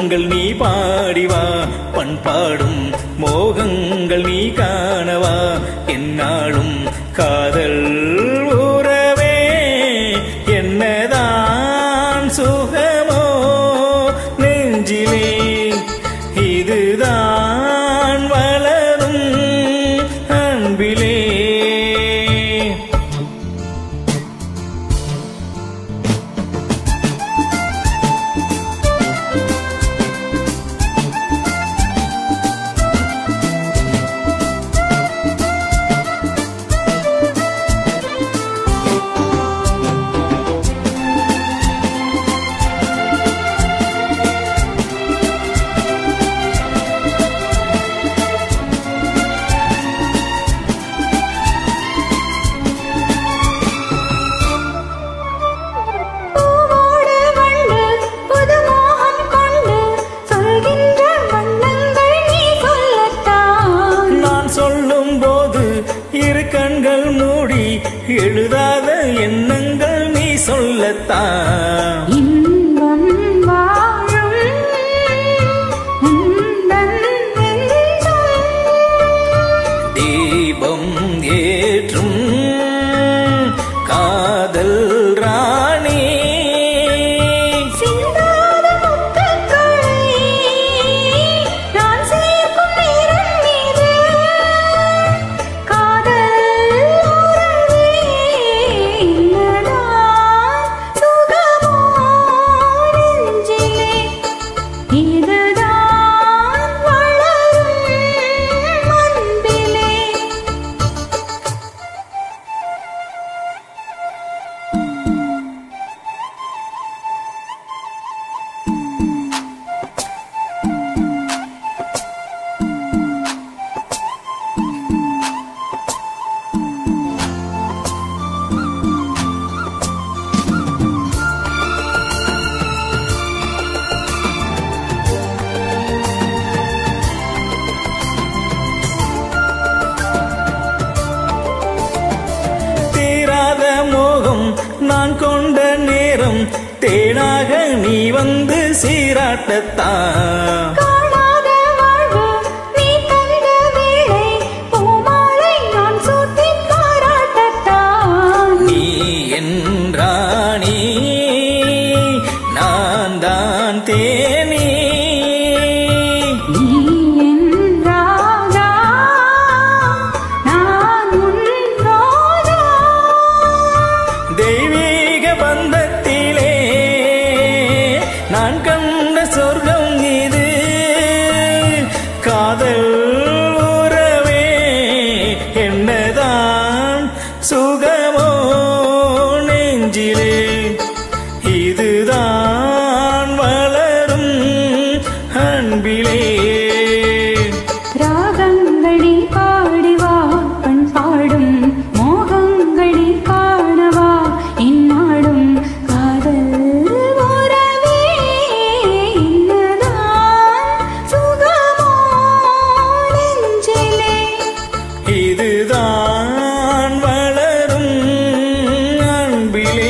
மோகங்கள் நீ பாடிவா பண்பாடும் மோகங்கள் நீ காணவா என்னாலும் காதல் உறவே என்னதான் சுகமோ நெஞ்சிலே இதுதான் வளரும் அன்பிலே பூவோடு வண்டு புது மோகம் கொண்டு சொல்கின்ற வண்ணங்கள் நீ சொல்லத்தான் நான் சொல்லும் போது இரு கண்கள் மூடி எழுதாத எண்ணங்கள் நீ சொல்லத்தான் இன்பம் வாழும் உந்தன் நெஞ்சம் தீபம் ஏற்றும் காதல் ராணி சிந்தாத முத்துக்களை நான் சேர்க்கும் நேரம் மீது காதல் உறவே என்னதான் சுகமோ நெஞ்சிலே இதுதான் வளரும் அன்பிலே தீராத மோகம் நான் கொண்ட நேரம் தேனாக நீ வந்து சீராட்டத்தான் காணாத வாழ்வு நீ தந்த வேளை பூமாலை நான் சூட்டி பாராட்டத்தான் நீ என்றாணி நான் தான் தேனி நீ என் ராஜா நான் உன் ரோஜா தெய்வீக பந்தத்திலே நான் கண்ட சொர்க்கம் இது காதல் உறவே என்னதான் சுகமோ நெஞ்சிலே இதுதான் வளரும் அன்பிலே ராகங்களி பாடிவா பண்பாடும் மோகங்களி காணவா இந்நாடும் காதல் உறவே என்னதான் சுகமோ நெஞ்சிலே இதுதான் வளரும் அன்பிலே